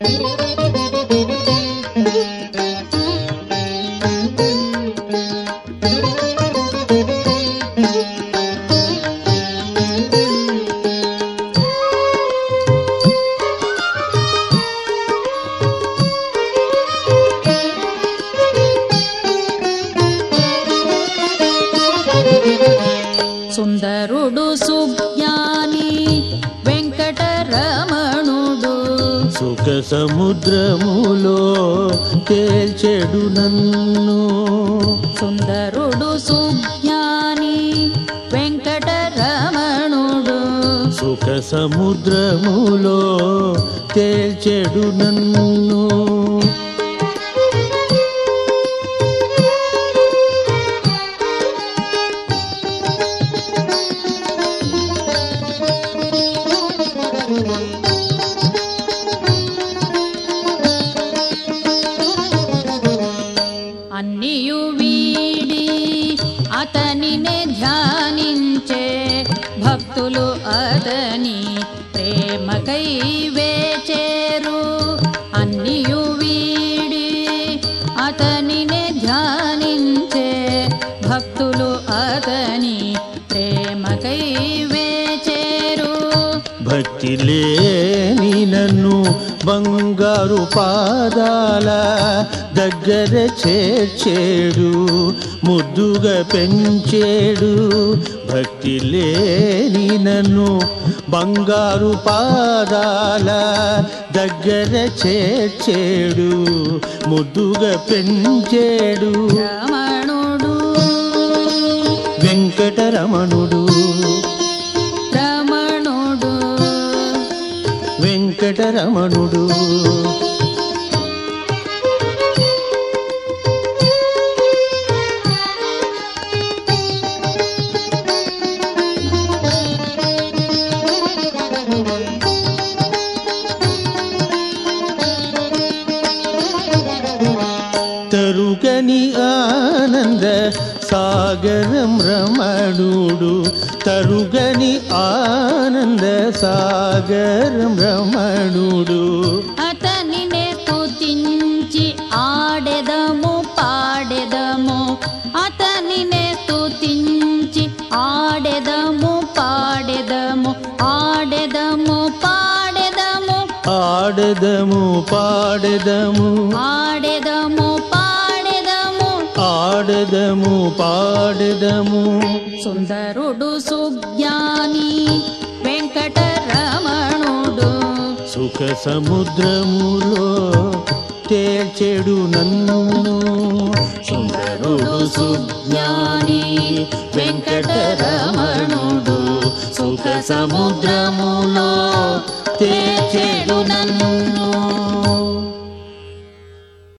సుందరుడు సుజ్ఞాని వెంకటరమణుడు సుఖ సముద్రములో తేల్చెడు నన్ను సుందరుడు సుజ్ఞాని వెంకటరమణుడు సుఖ సముద్రములో తేల్చెడు నన్ను అన్నియు వీడి అతనినే ధ్యానించే భక్తులు అతని ప్రేమకై వేచేరు అన్నియు వీడి అతనినే ధ్యానించే భక్తులు అతని ప్రేమకై వేచేరు భక్తి లేని నన్ను బంగారు పాదాల దగ్గర చేర్చేడు ముద్దుగా పెంచేడు భక్తి లేని నన్ను బంగారు పాదాల దగ్గర చేర్చేడు ముద్దుగా పెంచేడు రమణుడు వెంకటరమణుడు రమణుడు వెంకటరమణుడు తరుగని ఆనంద సాగరం రమణుడు తరుగని ఆనంద సాగరం రమణుడు అతనినే స్తుతించి ఆడెదము పాడెదము అతనినే స్తుతించి ఆడెదము పాడెదము ఆడెదము పాడెదము ఆడదము పాడదము ఆడెదము పాడెదము ఆడదము పాడదము సుందరుడు సుజ్ఞాని వెంకటరమణుడు సుఖ సముద్రములో తేల్చెడు నన్ను సుందరుడు సుజ్ఞాని వెంకటరమణుడు సుఖ సముద్రములో తేల్చెడు నన్ను